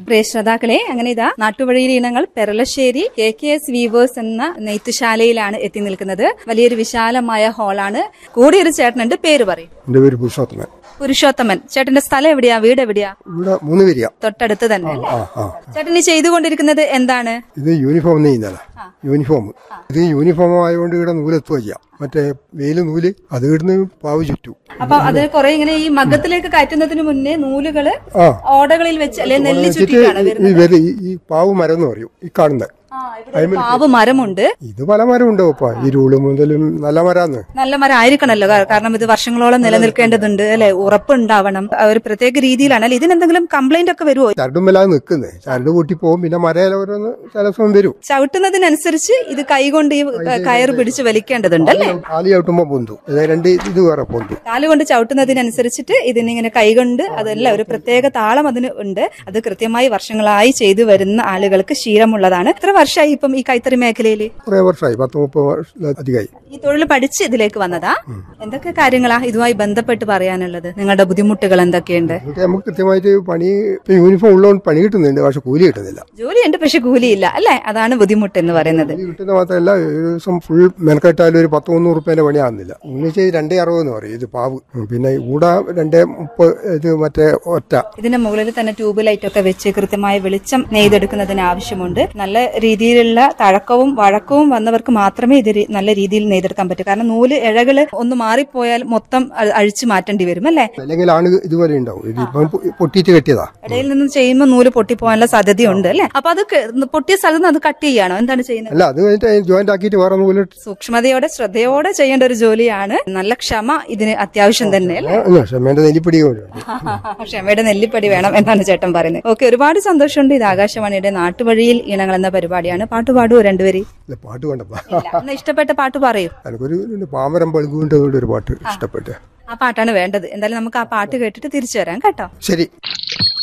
പ്രിയ ശ്രോതാക്കളെ അങ്ങനെ ഇതാ നാട്ടുവഴിയിലെ ഇനങ്ങൾ Peralassery K K S weavers എന്ന നെയ്ത്തുശാലയിലാണ് എത്തി നിൽക്കുന്നത് വലിയൊരു വിശാലമായ ഹാളാണ് കൂടിയൊരു ചേട്ടനുണ്ട് പേര് പറയും എന്റെ പേര് പുരുഷോത്തമൻ പുരുഷോത്തമൻ ചേട്ടന്റെ സ്ഥലം എവിടെയാ വീട് എവിടെയാ ഇവിടെ മൂന്ന് പേരിയ തൊട്ടടുത്ത് തന്നെ അല്ലേ? ആ ആ ചേട്ടൻ ഈ ചെയ്തുകൊണ്ടിരിക്കുന്നത് എന്താണ് ഇത് യൂണിഫോം നെയ്യുന്നല്ല യൂണിഫോം ഇത് യൂണിഫോം ആയതുകൊണ്ട് ഇവിടെ നൂലെത്തുക ചെയ്യാം മറ്റേ വെയില് നൂല് അത് ഇവിടുന്ന് പാവ് ചുറ്റു അപ്പൊ അതിന് കുറെ ഇങ്ങനെ ഈ മഗ്ഗത്തിലേക്ക് കയറ്റുന്നതിന് മുന്നേ നൂലുകള് ആ ഓടകളിൽ വെച്ച് അല്ലെ നെല്ല് വെച്ചിട്ട് ചുറ്റിട്ടാണ് ഈ വരുന്നത് വെല- ഈ- ഈ പാവ് മരം എന്ന് പറയും ഈ കാണുന്നത് ആ, ഇവിടെ ഒരു പാവ് മരമുണ്ട് ഇത് പല മരം ഉണ്ടോ ഇപ്പൊ ഇരുള് മുതലും നല്ല മരാന്ന് നല്ല മരം ആയിരിക്കണല്ലോ കാ- കാരണം ഇത് വർഷങ്ങളോളം നിലനിൽക്കേണ്ടതുണ്ട് അല്ലെ ഉറപ്പുണ്ടാവണം ആ ഒരു പ്രത്യേക രീതിയിലാണ് അല്ലെ ഇതിനെന്തെങ്കിലും കംപ്ലൈന്റ് ഒക്കെ വരുമോ ചരടുമ്പലാതെ നിൽക്കുന്നത് ചരട് പൊട്ടി പോകും പിന്നെ മരയില ഓരോന്ന് ചില സമയം വരും ചവിട്ടുന്നതിനനുസരിച്ച് ഇത് കൈകൊണ്ട് ഈ ക- കയറ് പിടിച്ച് വലിക്കേണ്ടതുണ്ട് അല്ലെ കാലി ചവിട്ടുമ്പോ പൊന്തു ഇത് രണ്ട് ഇത് വേറെ പൊന്തു കാലുകൊണ്ട് ചവിട്ടുന്നതിനനുസരിച്ചിട്ട് ഇതിനിങ്ങനെ കൈകൊണ്ട് അതല്ല ഒരു പ്രത്യേക താളം അതിന് ഉണ്ട് അത് കൃത്യമായി വർഷങ്ങളായി ചെയ്തു വരുന്ന ആളുകൾക്ക് ശീലമുള്ളതാണ് എത്ര വർഷമായി ഇപ്പം ഈ കൈത്തറി മേഖലയിൽ കുറെ വർഷമായി പത്ത് മുപ്പത് വർഷം അധികമായി ഈ തൊഴിൽ പഠിച്ച് ഇതിലേക്ക് വന്നതാ എന്തൊക്കെ കാര്യങ്ങളാ ഇതുമായി ബന്ധപ്പെട്ട് പറയാനുള്ളത് നിങ്ങളുടെ ബുദ്ധിമുട്ടുകൾ എന്തൊക്കെയുണ്ട് എന്നിട്ട് നമുക്ക് കൃത്യമായിട്ട് പണി ഇപ്പൊ യൂണിഫോം ഉള്ളതുകൊണ്ട് പണി കിട്ടുന്നുണ്ട് പക്ഷെ കൂലി കിട്ടുന്നില്ല ജോലിയുണ്ട് പക്ഷെ കൂലിയില്ല അല്ലെ അതാണ് ബുദ്ധിമുട്ട് എന്ന് പറയുന്നത് കൂലി കിട്ടുന്ന മാത്രമല്ല ഒരു ദിവസം ഫുൾ മെനക്കെട്ടാലും ഒരു പത്ത് മുന്നൂറ് റുപ്യേന്റെ പണിയാകുന്നില്ല ഒന്നിച്ച് രണ്ടേ അറുപത് എന്ന് പറയും ഇത് പാവ് ഉം, പിന്നെ ഊട രണ്ടേ മുപ്പത് ഇത് മറ്റേ ഒറ്റ ഇതിന്റെ മുകളിൽ തന്നെ ട്യൂബ് ലൈറ്റ് ഒക്കെ വെച്ച് കൃത്യമായ വെളിച്ചം നെയ്തെടുക്കുന്നതിന് ആവശ്യമുണ്ട് നല്ല രീതിയിലുള്ള തഴക്കവും വഴക്കവും വന്നവർക്ക് മാത്രമേ ഇത് രി- നല്ല രീതിയിൽ നെയ്തെടുക്കാൻ പറ്റൂ കാരണം നൂല് ഇഴകള് ഒന്ന് മാറിപ്പോയാൽ മൊത്തം അ- അഴിച്ചു മാറ്റേണ്ടി വരും അല്ലെ അല്ലെങ്കിൽ ആണ് ഇതുപോലെ ഉണ്ടാവും ഇത് ഇപ്പം പൊ- പൊട്ടിയിട്ട് കെട്ടിയതാ ഇടയിൽ നിന്ന് ചെയ്യുമ്പോൾ നൂല് പൊട്ടിപ്പോകാനുള്ള സാധ്യതയുണ്ട് അല്ലെ അപ്പൊ അത് ക- പൊട്ടിയ സ്ഥലത്ത് നിന്ന് അത് കട്ട് ചെയ്യാണോ എന്താണ് ചെയ്യുന്നത് അല്ല അത് കഴിഞ്ഞിട്ട് ജോയിന്റ് ആക്കിയിട്ട് വേറെ നൂല് സൂക്ഷ്മതയോടെ ശ്രദ്ധയോടെ ചെയ്യേണ്ട ഒരു ജോലിയാണ് നല്ല ക്ഷമ ഇതിന് അത്യാവശ്യം തന്നെ അല്ലെ ക്ഷമേന്റെ നെല്ലിപ്പിടി കൊണ്ട് ക്ഷമയുടെ നെല്ലിപ്പടി വേണം എന്നാണ് ചേട്ടൻ പറയുന്നത് ഓക്കെ ഒരുപാട് സന്തോഷമുണ്ട് ഇത് ആകാശവാണിയുടെ നാട്ടുവഴിയിൽ ഇണങ്ങൾ എന്ന പരിപാടിയാണ് പാട്ട് പാടുവോ രണ്ടുപേര് ഇല്ല പാട്ട് വേണ്ടപ്പാ എന്നാ ഇഷ്ടപ്പെട്ട പാട്ട് പറയൂ എനിക്കൊരു പാമരം പഴുകുകൊണ്ട് ഒരു പാട്ട് ഇഷ്ടപ്പെട്ട് ആ പാട്ടാണ് വേണ്ടത് എന്തായാലും നമുക്ക് ആ പാട്ട് കേട്ടിട്ട് തിരിച്ചു വരാം കേട്ടോ ശരി